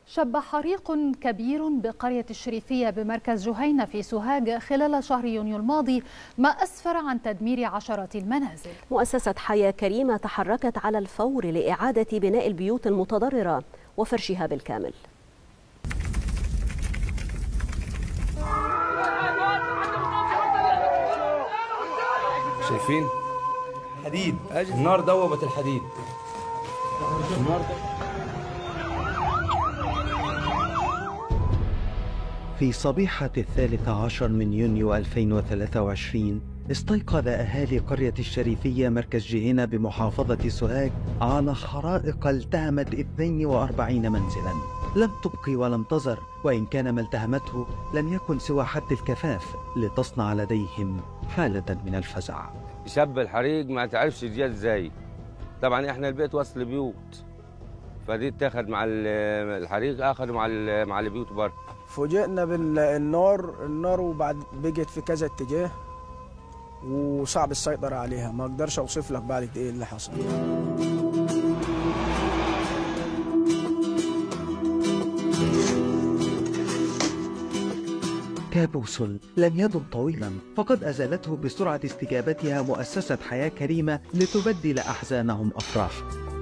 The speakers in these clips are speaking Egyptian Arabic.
شب حريق كبير بقرية الشريفية بمركز جهينة في سوهاج خلال شهر يونيو الماضي ما أسفر عن تدمير عشرات المنازل مؤسسة حياة كريمة تحركت على الفور لإعادة بناء البيوت المتضررة وفرشها بالكامل شايفين حديد النار دوبت الحديد النار في صبيحة الثالث عشر من يونيو 2023 استيقظ أهالي قرية الشريفية مركز جهينة بمحافظة سوهاج على حرائق التهمت 42 منزلا لم تبقي ولم تزر وإن كان ما التهمته لم يكن سوى حد الكفاف لتصنع لديهم حالة من الفزع شب الحريق ما تعرفش جه ازاي طبعا احنا البيت وصل بيوت فدي اتاخد مع الحريق اخذوا مع مع البيوت بره فوجئنا بالنار النار وبعد بقت في كذا اتجاه وصعب السيطرة عليها ما اقدرش اوصف لك بعد ايه اللي حصل كابوس لم يدم طويلا فقد أزالته بسرعة استجابتها مؤسسة حياة كريمة لتبدل أحزانهم أفراح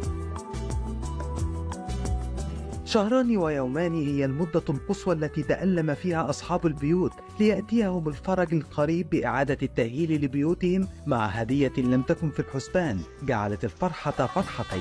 شهران ويومان هي المدة القصوى التي تألم فيها أصحاب البيوت ليأتيهم الفرج القريب بإعادة التأهيل لبيوتهم مع هدية لم تكن في الحسبان جعلت الفرحة فرحتين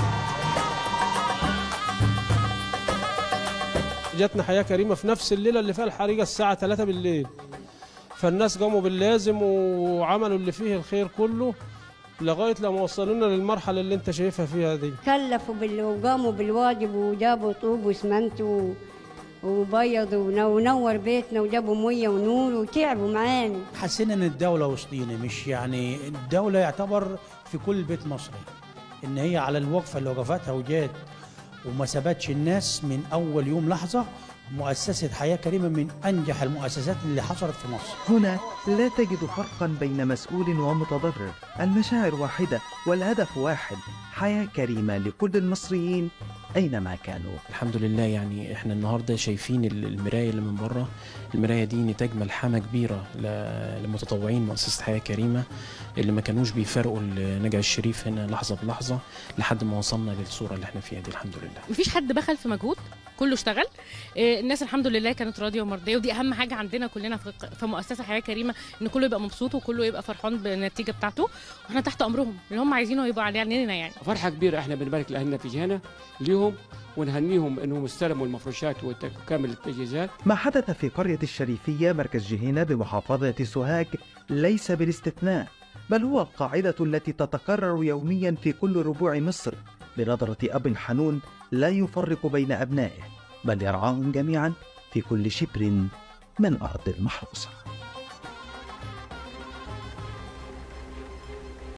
جاتنا حياه كريمه في نفس الليله اللي فيها الحريقه الساعه 3 بالليل فالناس قاموا باللازم وعملوا اللي فيه الخير كله لغايه لما وصلونا للمرحله اللي انت شايفها فيها دي كلفوا بال... وقاموا بالواجب وجابوا طوب واسمنت و... وبيضوا ونور بيتنا وجابوا ميه ونور وتعبوا معانا حسينا ان الدوله وسطينا مش يعني الدوله يعتبر في كل بيت مصري ان هي على الوقفه اللي وقفتها وجات وما سابتش الناس من اول يوم لحظه مؤسسة حياة كريمة من أنجح المؤسسات اللي حصلت في مصر هنا لا تجد فرقا بين مسؤول ومتضرر المشاعر واحدة والهدف واحد حياة كريمة لكل المصريين أينما كانوا الحمد لله يعني احنا النهارده شايفين المراية اللي من بره المراية دي نتاج ملحمة كبيرة لمتطوعين مؤسسة حياة كريمة اللي ما كانوش بيفرقوا النجع الشريف هنا لحظة بلحظة لحد ما وصلنا للصورة اللي احنا فيها دي الحمد لله مفيش حد بخل في مجهود كله اشتغل الناس الحمد لله كانت راضيه ومرضيه ودي اهم حاجه عندنا كلنا في مؤسسه حياه كريمه ان كله يبقى مبسوط وكله يبقى فرحان بالنتيجه بتاعته واحنا تحت امرهم اللي هم عايزينه يبقى علينا يعني فرحه كبيره احنا بنبارك لاهلنا في جهنه ليهم ونهنيهم انهم استلموا المفروشات وكامل التجهيزات ما حدث في قريه الشريفيه مركز جهينه بمحافظه سوهاج ليس بالاستثناء بل هو القاعده التي تتكرر يوميا في كل ربوع مصر بنظره اب حنون لا يفرق بين ابنائه بل يرعاهم جميعا في كل شبر من ارض المحروسه